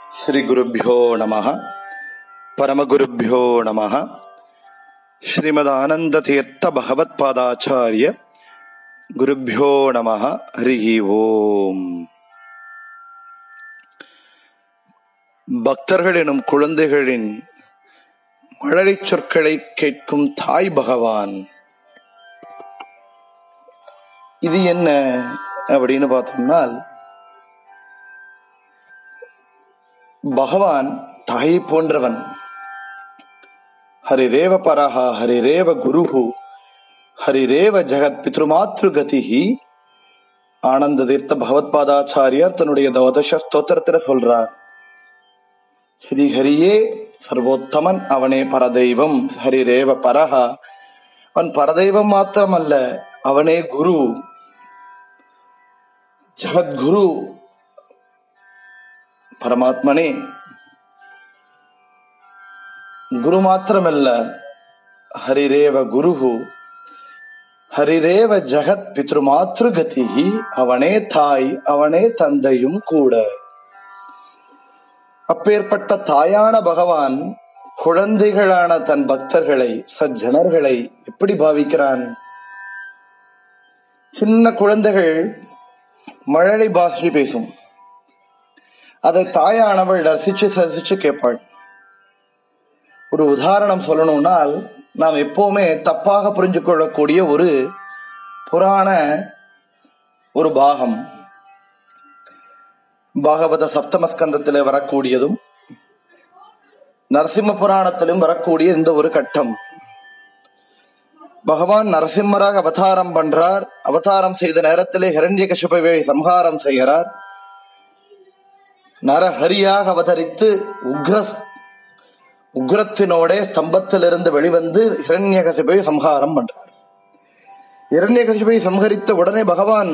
ಶ್ರೀಗುರುಭ್ಯೋ ನಮಃ ಪರಮಗುರುಭ್ಯೋ ನಮಃ ಶ್ರೀಮದಾನಂದತೀರ್ಥ ಭಗವತ್ಪಾದಾಚಾರ್ಯ குருப்பியோ நம ஹரிஹி ஓம் பக்தர்கள் எனும் குழந்தைகளின் மழலை சொற்களை கேட்கும் தாய் பகவான் இது என்ன அப்படின்னு பார்த்தோம்னால் பகவான் தாயை போன்றவன் ஹரிரேவ பரஹா ஹரிரேவ குருஹு ஹரிரேவ ஜெகத் பித்ருமாத்ரு கதிஹி ஆனந்த தீர்த்த பகவத்பாதாச்சாரியார் தன்னுடைய தவதச ஸ்தோத்திரத்துல சொல்றார் ஸ்ரீஹரியே சர்வோத்தமன் அவனே பரதெய்வம் ஹரிரேவ பரஹா அவன் பரதெய்வம் மாத்திரமல்ல அவனே குரு ஜகத்குரு பரமாத்மனே குரு மாத்திரமல்ல ஹரிரேவ குருஹு ஹரிரேவ ஜகத் பித்ருமாத்ரு கதிஹி அவனே தாய் அவனே தந்தையும் கூட அப்பேற்பட்ட தாயான பகவான் குழந்தைகளான தன் பக்தர்களை சஜ்ஜனர்களை எப்படி பாவிக்கிறான் சின்ன குழந்தைகள் மழலை பாஷை பேசும் அதை தாயானவள் ரசிச்சு ரசிச்சு கேட்பாள் ஒரு உதாரணம் சொல்லணும்னால் நாம் எப்பவுமே தப்பாக புரிஞ்சு கொள்ளக்கூடிய ஒரு புராண ஒரு பாகம் பாகவத சப்தமஸ்கந்தத்தில் வரக்கூடியதும் நரசிம்ம புராணத்திலும் வரக்கூடிய இந்த ஒரு கட்டம் பகவான் நரசிம்மராக அவதாரம் பண்றார் அவதாரம் செய்த நேரத்திலே ஹிரண்ய கசிபவை சம்ஹாரம் செய்கிறார் நரஹரியாக அவதரித்து உக்ர உக்ரத்தினோட ஸ்தம்பத்திலிருந்து வெளிவந்து ஹிரண்யகசிபை சம்ஹாரம் பண்றார் இரண்யகசிபை சம்ஹரித்த உடனே பகவான்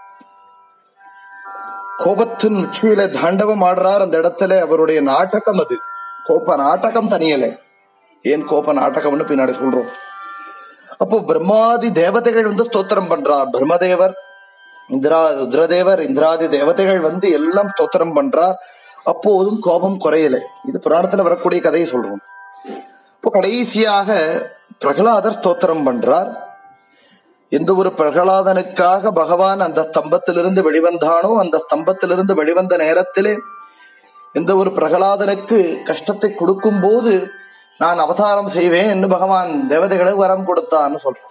கோபத்தின் உச்சியில தாண்டவம் ஆடுறார் அந்த இடத்துல அவருடைய நாடகம் அது கோப நாடகம் தனியல ஏன் கோப நாடகம்னு பின்னாடி சொல்றோம் அப்போ பிரம்மாதி தேவதைகள் வந்து ஸ்தோத்திரம் பண்றார் பிரம்மதேவர் இந்திரா ருத்ரதேவர் இந்திராதி தேவதைகள் வந்து எல்லாம் ஸ்தோத்திரம் பண்றார் அப்போதும் கோபம் குறையலை இது புராணத்துல வரக்கூடிய கதையை சொல்றோம் இப்போ கடைசியாக பிரகலாதர் ஸ்தோத்திரம் பண்றார் எந்த ஒரு பிரகலாதனுக்காக பகவான் அந்த ஸ்தம்பத்திலிருந்து வெளிவந்தானோ அந்த ஸ்தம்பத்திலிருந்து வெளிவந்த நேரத்திலே எந்த ஒரு பிரகலாதனுக்கு கஷ்டத்தை கொடுக்கும் போது நான் அவதாரம் செய்வேன் என்று பகவான் தேவதைகளுக்கு வரம் கொடுத்தான்னு சொல்றான்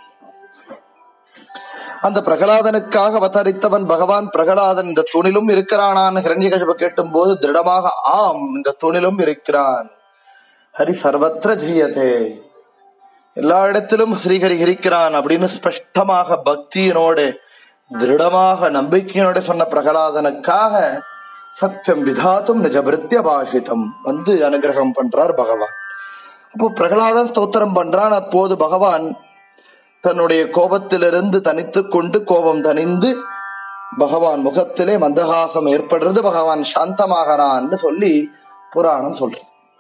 அந்த பிரகலாதனுக்காக அவதரித்தவன் பகவான் பிரகலாதன் இந்த தூணிலும் இருக்கிறானான் ஹிரண்யகசிப கேட்டும் போது திருடமாக ஆம் இந்த தூணிலும் இருக்கிறான் ஹரி சர்வத்திர ஜெயதே எல்லா இடத்திலும் ஸ்ரீஹரி இருக்கிறான் அப்படின்னு ஸ்பஷ்டமாக பக்தியினோடு திருடமாக நம்பிக்கையினோட சொன்ன பிரகலாதனுக்காக சத்தியம் விதாத்தும் நிஜபிருத்திய பாஷிதம் வந்து அனுகிரகம் பண்றார் பகவான் அப்போ பிரகலாதன் ஸ்தோத்திரம் பண்றான் அப்போது பகவான் தன்னுடைய கோபத்திலிருந்து தனித்து கொண்டு கோபம் தனிந்து பகவான் முகத்திலே மந்தகாசம் ஏற்படுறது பகவான் சாந்தமாகறான்னு சொல்லி புராணம் சொல்றது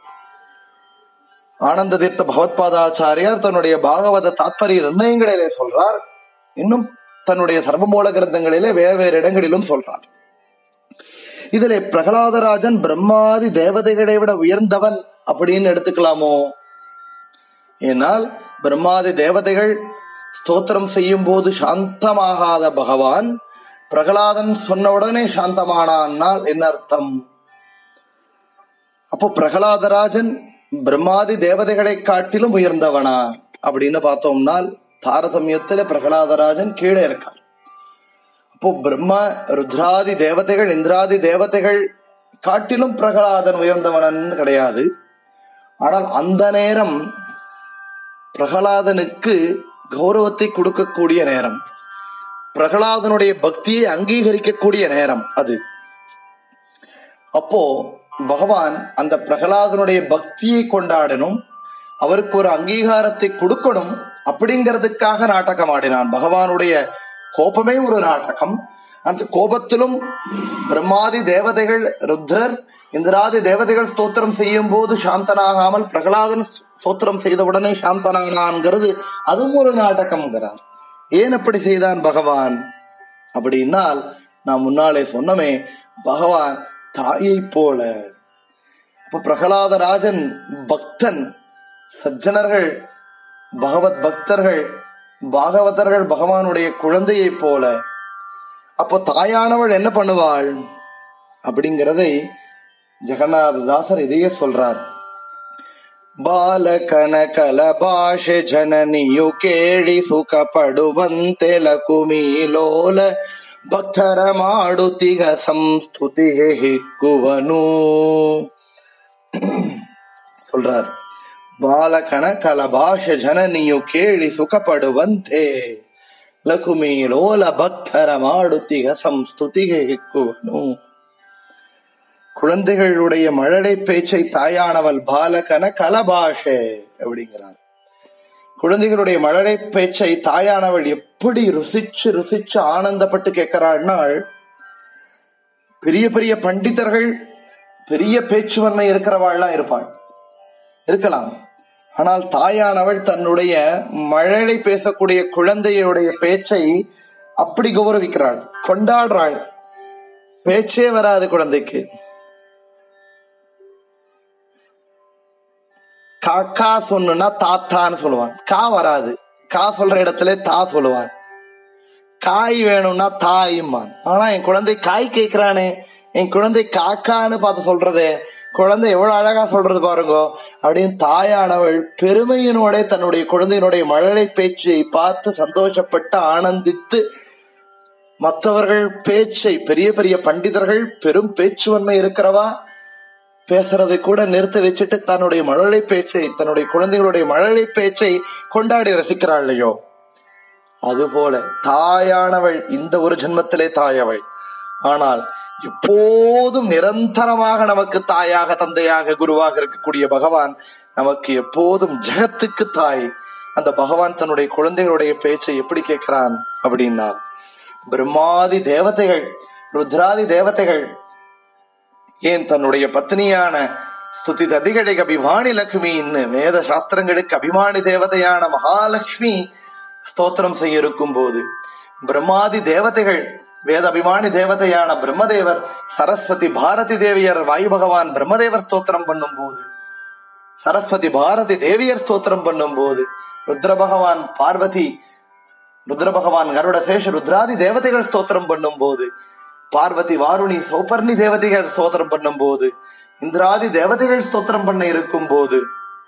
ஆனந்த தீர்த்த பகவத்பாதாச்சாரியார் தன்னுடைய பாகவத தாத்பரிய நிர்ணயங்களிலே சொல்றார் இன்னும் தன்னுடைய சர்வமூல கிரந்தங்களிலே வேறு வேறு இடங்களிலும் சொல்றார் இதிலே பிரகலாதராஜன் பிரம்மாதி தேவதைகளை விட உயர்ந்தவன் அப்படின்னு எடுத்துக்கலாமோ ஏனால் பிரம்மாதி தேவதைகள் ஸ்தோத்திரம் செய்யும் போது சாந்தமாகாத பகவான் பிரகலாதன் சொன்ன உடனே சாந்தமானால் என்ன அர்த்தம் அப்போ பிரகலாதராஜன் பிரம்மாதி தேவதைகளை காட்டிலும் உயர்ந்தவனா அப்படின்னு பார்த்தோம்னால் தாரதமியத்துல பிரகலாதராஜன் கீழே இருக்கார் அப்போ பிரம்ம ருத்ராதி தேவதைகள் இந்திராதி தேவதைகள் காட்டிலும் பிரகலாதன் உயர்ந்தவனன் கிடையாது ஆனால் அந்த நேரம் பிரகலாதனுக்கு கௌரவத்தை கொடுக்கக்கூடிய நேரம் பிரகலாதனுடைய பக்தியை அங்கீகரிக்கக்கூடிய நேரம் அது அப்போ பகவான் அந்த பிரகலாதனுடைய பக்தியை கொண்டாடணும் அவருக்கு ஒரு அங்கீகாரத்தை கொடுக்கணும் அப்படிங்கிறதுக்காக நாடகம் ஆடினான் பகவானுடைய கோபமே ஒரு நாடகம் அந்த கோபத்திலும் பிரம்மாதி தேவதைகள் ருத்ரர் இந்திராதி தேவதைகள் ஸ்தோத்திரம் செய்யும் போது சாந்தனாகாமல் பிரகலாதன் ஸ்தோத்திரம் செய்தவுடனே சாந்தனானான்கிறது அதுவும் ஒரு நாடகம்ங்கிறார் ஏன் அப்படி செய்தான் பகவான் அப்படின்னால் நான் முன்னாலே சொன்னமே பகவான் தாயை போல அப்ப பிரகலாதராஜன் பக்தன் சஜ்ஜனர்கள் பகவத் பக்தர்கள் பாகவதர்கள் பகவானுடைய குழந்தையைப் போல அப்போ தாயானவள் என்ன பண்ணுவாள் அப்படிங்கிறதை ஜெகநாததாசர் இதையே சொல்றார் ಬಾಲಕನ ಕಲಭಾಷೆ ಜನನಿಯು ಕೇಳಿ ಸುಖ ಪಡುವಂತೆ ಲಕುಮಿ ಲೋಲ ಭಕ್ತರ ಮಾಡುತ್ತಿಗ ಸಂಸ್ತುತಿಗೆ ಹಿಕ್ಕುವನು சொல்றார் ಬಾಲಕನ ಕಲಭಾಷೆ ಜನನಿಯು ಕೇಳಿ ಸುಖ ಪಡುವಂತೆ ಲಕುಮಿ ಲೋಲ ಭಕ್ತರ ಮಾಡುತ್ತಿಗ ಸಂಸ್ತುತಿಗೆ ಹಿಕ್ಕುವನು குழந்தைகளுடைய மழலை பேச்சை தாயானவள் பாலகன கலபாஷே அப்படிங்கிறார் குழந்தைகளுடைய மழலை பேச்சை தாயானவள் எப்படி ருசிச்சு ருசிச்சு ஆனந்தப்பட்டு கேட்கிறாள்னால் பெரிய பெரிய பண்டிதர்கள் பெரிய பேச்சுவன்மை இருக்கிறவாள்லாம் இருப்பாள் இருக்கலாம் ஆனால் தாயானவள் தன்னுடைய மழலை பேசக்கூடிய குழந்தையுடைய பேச்சை அப்படி கௌரவிக்கிறாள் கொண்டாடுறாள் பேச்சே வராது குழந்தைக்கு காக்கா சொன்னா தாத்தான்னு சொல்லுவான் கா வராது கா சொல்ற இடத்துல தா சொல்லுவான் காய் வேணும்னா தாயும்பான் ஆனா என் குழந்தை காய் கேட்கிறானே என் குழந்தை காக்கான்னு பார்த்து சொல்றதே குழந்தை எவ்வளவு அழகா சொல்றது பாருங்க அப்படின்னு தாயானவள் பெருமையினோட தன்னுடைய குழந்தையினுடைய மழலை பேச்சை பார்த்து சந்தோஷப்பட்டு ஆனந்தித்து மற்றவர்கள் பேச்சை பெரிய பெரிய பண்டிதர்கள் பெரும் பேச்சுவன்மை இருக்கிறவா பேசுறதை கூட நிறுத்தி வச்சுட்டு தன்னுடைய மழலை பேச்சை தன்னுடைய குழந்தைகளுடைய மழலை பேச்சை கொண்டாடி ரசிக்கிறாள் இல்லையோ அதுபோல தாயானவள் இந்த ஒரு ஜென்மத்திலே தாயவள் ஆனால் எப்போதும் நிரந்தரமாக நமக்கு தாயாக தந்தையாக குருவாக இருக்கக்கூடிய பகவான் நமக்கு எப்போதும் ஜெகத்துக்கு தாய் அந்த பகவான் தன்னுடைய குழந்தைகளுடைய பேச்சை எப்படி கேட்கிறான் அப்படின்னா பிரம்மாதி தேவதைகள் ருத்ராதி தேவதைகள் ஏன் தன்னுடைய பத்னியான ஸ்துதி ததிகளுக்கு அபிமானி லக்ஷ்மின்னு வேத சாஸ்திரங்களுக்கு அபிமானி தேவதையான மகாலட்சுமி ஸ்தோத்திரம் செய்ய இருக்கும் போது பிரம்மாதி தேவதைகள் வேத அபிமானி தேவதையான பிரம்மதேவர் சரஸ்வதி பாரதி தேவியர் வாயு பகவான் பிரம்மதேவர் ஸ்தோத்திரம் பண்ணும் போது சரஸ்வதி பாரதி தேவியர் ஸ்தோத்திரம் பண்ணும் போது ருத்ர பகவான் பார்வதி ருத்ர பகவான் கருட சேஷ ருத்ராதி தேவதைகள் ஸ்தோத்திரம் பண்ணும் போது பார்வதி வாருணி சௌபர்ணி தேவதைகள் ஸ்தோத்திரம் பண்ணும் போது இந்திராதி தேவதைகள் ஸ்தோத்திரம் பண்ண இருக்கும் போது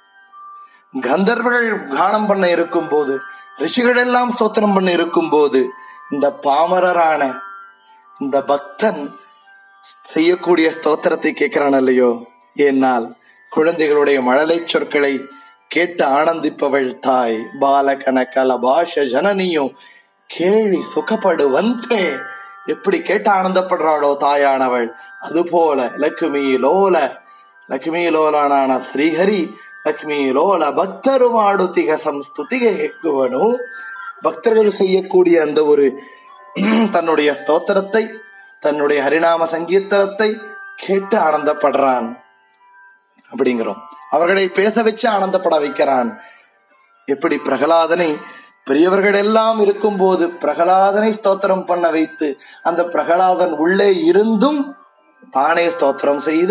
கந்தர்வர்கள் கானம் பண்ண இருக்கும் போது ரிஷிகள் எல்லாம் ஸ்தோத்திரம் பண்ண இருக்கும் போது இந்த பாமரரான இந்த பக்தன் செய்யக்கூடிய ஸ்தோத்திரத்தை கேட்கிறான் இல்லையோ ஏனால் குழந்தைகளுடைய மழலை சொற்களை கேட்டு ஆனந்திப்பவள் தாய் பாலகன கலபாஷ ஜனனியும் கேள்வி சுகப்படுவந்தே எப்படி கேட்டு ஆனந்தப்படுறாளோ தாயானவள் அதுபோல லக்ஷ்மி லோல ಲಕ್ಷ್ಮೀ ಲೋಲಾನ ಶ್ರೀಹರಿ ಲಕ್ಷ್ಮೀ ಲೋಲ பக்தரு மாடுத்திக சம்ஸ்துதிக ஹெக்குவனு பக்தர்கள் செய்யக்கூடிய அந்த ஒரு தன்னுடைய ஸ்தோத்திரத்தை தன்னுடைய ஹரிநாம சங்கீர்த்தனத்தை கேட்டு ஆனந்தப்படுறான் அப்படிங்கிறோம் அவர்களை பேச வச்சு ஆனந்தப்பட வைக்கிறான் எப்படி பிரகலாதனை பெரியவர்கள் எல்லாம் இருக்கும் போது பிரகலாதனை ஸ்தோத்திரம் பண்ண வைத்து அந்த பிரகலாதன் உள்ளே இருந்தும் தானே ஸ்தோத்திரம் செய்து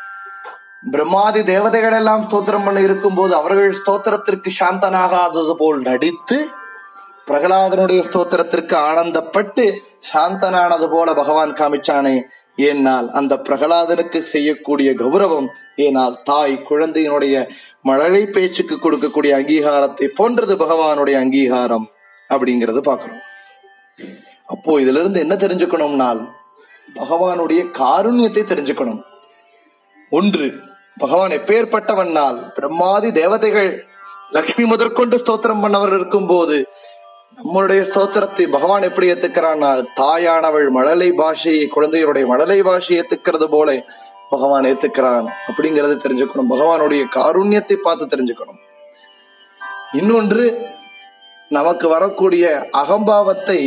பிரம்மாதி தேவதைகள் எல்லாம் ஸ்தோத்திரம் பண்ண இருக்கும் போது அவர்கள் ஸ்தோத்திரத்திற்கு சாந்தனாகாதது போல் நடித்து பிரகலாதனுடைய ஸ்தோத்திரத்திற்கு ஆனந்தப்பட்டு சாந்தனானது போல பகவான் காமிச்சானே ஏனால் அந்த பிரகலாதனுக்கு செய்யக்கூடிய கௌரவம் ஏனால் தாய் குழந்தையினுடைய மழலை பேச்சுக்கு கொடுக்கக்கூடிய அங்கீகாரத்தை போன்றது பகவானுடைய அங்கீகாரம் அப்படிங்கறது பாக்குறோம் அப்போ இதுல இருந்து என்ன தெரிஞ்சுக்கணும்னால் பகவானுடைய காருண்யத்தை தெரிஞ்சுக்கணும் ஒன்று பகவான் எப்பேற்பட்டவனால் பிரம்மாதி தேவதைகள் லக்ஷ்மி முதற்கொண்டு ஸ்தோத்திரம் பண்ணவர் இருக்கும் போது நம்மளுடைய ஸ்தோத்திரத்தை பகவான் எப்படி ஏத்துக்கிறானால் தாயானவள் மழலை பாஷையை குழந்தைகளுடைய மழலை பாஷையை ஏத்துக்கிறது போல பகவான் ஏத்துக்கிறான் அப்படிங்கறத தெரிஞ்சுக்கணும் பகவானுடைய காருண்யத்தை பார்த்து தெரிஞ்சுக்கணும் இன்னொன்று நமக்கு வரக்கூடிய அகம்பாவத்தை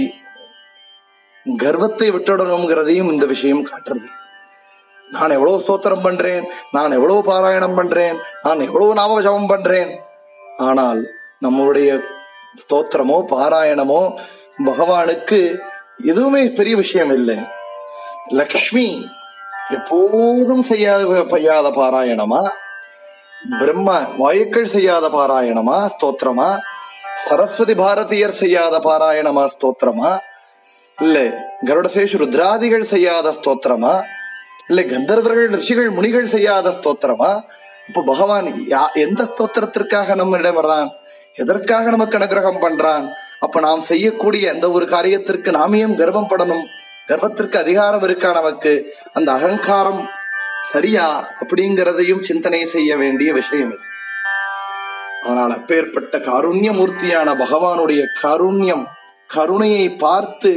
கர்வத்தை விட்டுடணுங்கிறதையும் இந்த விஷயம் காட்டுறது நான் எவ்வளவு ஸ்தோத்திரம் பண்றேன் நான் எவ்வளவு பாராயணம் பண்றேன் நான் எவ்வளவு நாம ஜபம் பண்றேன் ஆனால் நம்மளுடைய ஸ்தோத்திரமோ பாராயணமோ பகவானுக்கு எதுவுமே பெரிய விஷயம் இல்லை லக்ஷ்மி எப்போதும் செய்யாத பையாத பாராயணமா பிரம்ம வாயுக்கள் செய்யாத பாராயணமா ஸ்தோத்திரமா சரஸ்வதி பாரதியர் செய்யாத பாராயணமா ஸ்தோத்திரமா இல்ல கருடசேஷு ருத்ராதிகள் செய்யாத ஸ்தோத்திரமா இல்ல கந்தர்வர்கள் ரிஷிகள் முனிகள் செய்யாத ஸ்தோத்திரமா அப்ப பகவான் யா- எந்த ஸ்தோத்திரத்திற்காக நம்மிடம் வர்றான் எதற்காக நமக்கு அனுகிரகம் பண்றான் அப்ப நாம் செய்யக்கூடிய எந்த ஒரு காரியத்திற்கு நாம் ஏன் கர்வம் படணும் கர்வத்திற்கு அதிகாரம் இருக்கா நமக்கு அந்த அகங்காரம் சரியா அப்படிங்கிறதையும் சிந்தனை செய்ய வேண்டிய விஷயம் இது ஆனால் அப்பேற்பட்ட காருண்ய மூர்த்தியான பகவானுடைய காருண்யம் கருணையை பார்த்து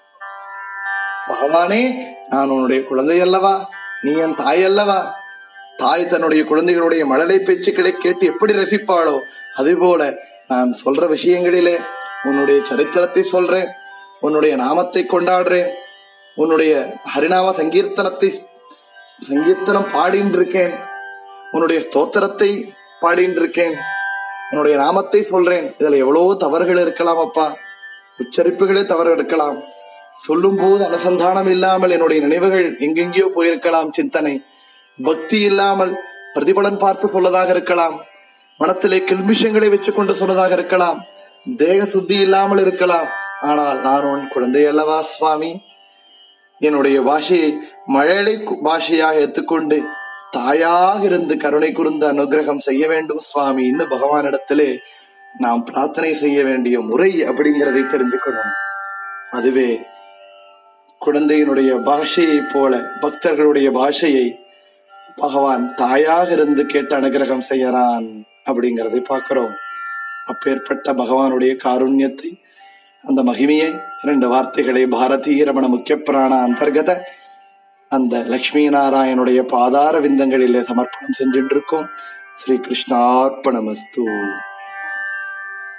பகவானே நான் உன்னுடைய குழந்தை அல்லவா நீ என் தாய் அல்லவா தாய் தன்னுடைய குழந்தைகளுடைய மழலை பேச்சுக்களை கேட்டு எப்படி ரசிப்பாளோ அதுபோல நான் சொல்ற விஷயங்களிலே உன்னுடைய சரித்திரத்தை சொல்றேன் உன்னுடைய நாமத்தை கொண்டாடுறேன் உன்னுடைய ஹரிநாம சங்கீர்த்தனத்தை சங்கீர்த்தனம் பாடின்னு இருக்கேன் உன்னுடைய ஸ்தோத்திரத்தை பாடின்னு இருக்கேன் உன்னுடைய நாமத்தை சொல்றேன் இதுல எவ்வளவோ தவறுகள் இருக்கலாம் அப்பா உச்சரிப்புகளே தவறு இருக்கலாம் சொல்லும் போது அனுசந்தானம் இல்லாமல் என்னுடைய நினைவுகள் எங்கெங்கேயோ போயிருக்கலாம் சிந்தனை பக்தி இல்லாமல் பிரதிபலன் பார்த்து சொல்லதாக இருக்கலாம் மனத்திலே கில்மிஷங்களை வச்சுக்கொண்டு சொல்லதாக இருக்கலாம் தேக சுத்தி இல்லாமல் இருக்கலாம் ஆனால் நான் உன் குழந்தை அல்லவா சுவாமி என்னுடைய பாஷையை மழலை கு- பாஷையாக எடுத்துக்கொண்டு தாயாக இருந்து கருணை கூர்ந்து அனுகிரகம் செய்ய வேண்டும் சுவாமி இன்னும் பகவானிடத்திலே நாம் பிரார்த்தனை செய்ய வேண்டிய முறை அப்படிங்கிறதை தெரிஞ்சுக்கணும் அதுவே குழந்தையினுடைய பாஷையை போல பக்தர்களுடைய பாஷையை பகவான் தாயாக இருந்து கேட்டு அனுகிரகம் செய்யறான் அப்படிங்கறதை பார்க்கிறோம் அப்பேற்பட்ட பகவானுடைய காருண்யத்தை அந்த மகிமையை இரண்டு வார்த்தைகளை பாரதீய ரமண முக்கிய பிராண அந்தர்கத அந்த லக்ஷ்மி நாராயணுடைய பாதார விந்தங்களிலே சமர்ப்பணம் செஞ்சுட்டு இருக்கோம் ஸ்ரீ கிருஷ்ணார்ப்பணமஸ்து